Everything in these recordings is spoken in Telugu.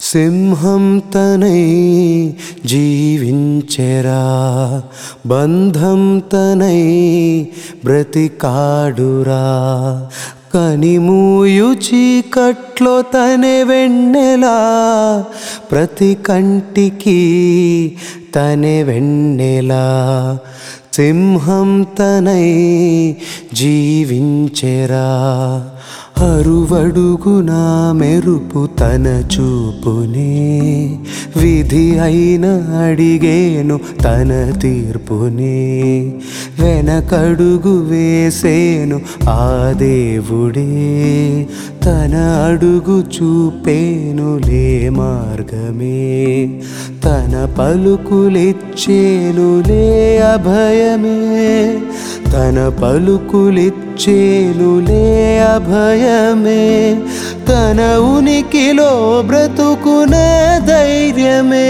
సింహం తనై జీవించెరా బంధం తనై బ్రతికాడురా కనిమూయు చీకట్లో తనే వెన్నెలా ప్రతి కంటికి తనే వెన్నెలా సింహం తనై జీవించెరా అరువడుగునా మెరుపు తన చూపునే విధి అయిన అడిగేను తన తీర్పునే వెనకడుగు వేసేను ఆ దేవుడే తన అడుగు చూపేనులే మార్గమే తన పలుకులిచ్చేనులే అభయమే తన పలుకులిచ్చేనులే అభయమే తన ఉనికిలో బ్రతుకున ధైర్యమే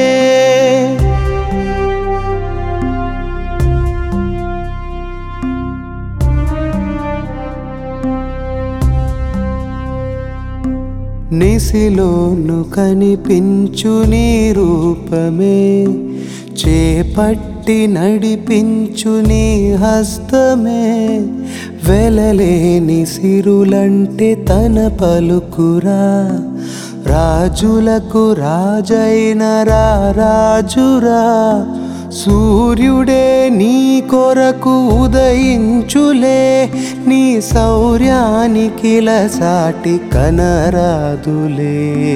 నిసిలోను కనిపించు నీ రూపమే చేపట్టి నడిపించు నీ హస్తమే వెలలేని సిరులంటే తన పలుకురా రాజులకు రాజైన రా రాజురా సూర్యుడే నీ కొరకు ఉదయించులే నీ శౌర్యానికి సాటి కనరాదులే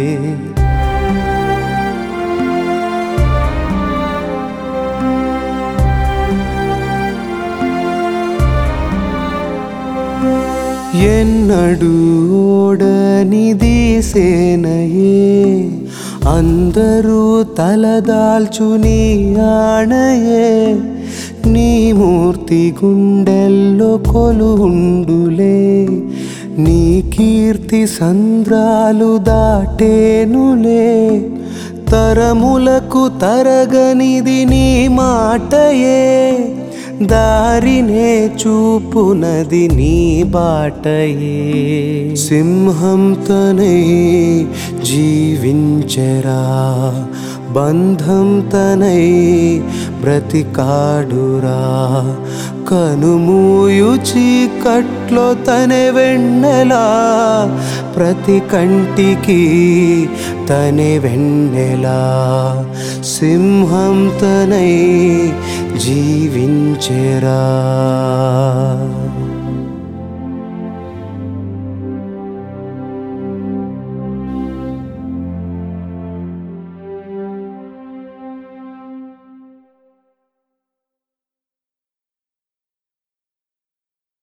ఎన్నడు ఓడనిది సేనయే అందరూ తలదాల్చు నీ ఆణయే నీ మూర్తి గుండెల్లో కొలుండులే నీ కీర్తి సంద్రాలు దాటేనులే తరములకు తరగనిది నీ మాటయే దారినే చూపునది నీ బాటయే సింహం తనై జీవించరా బంధం తనై బ్రతికాడురా కనుమూయు చీకట్లో తనే వెన్నెలా ప్రతి కంటికి తనే వెన్నెలా సింహం తనై జీవించెరా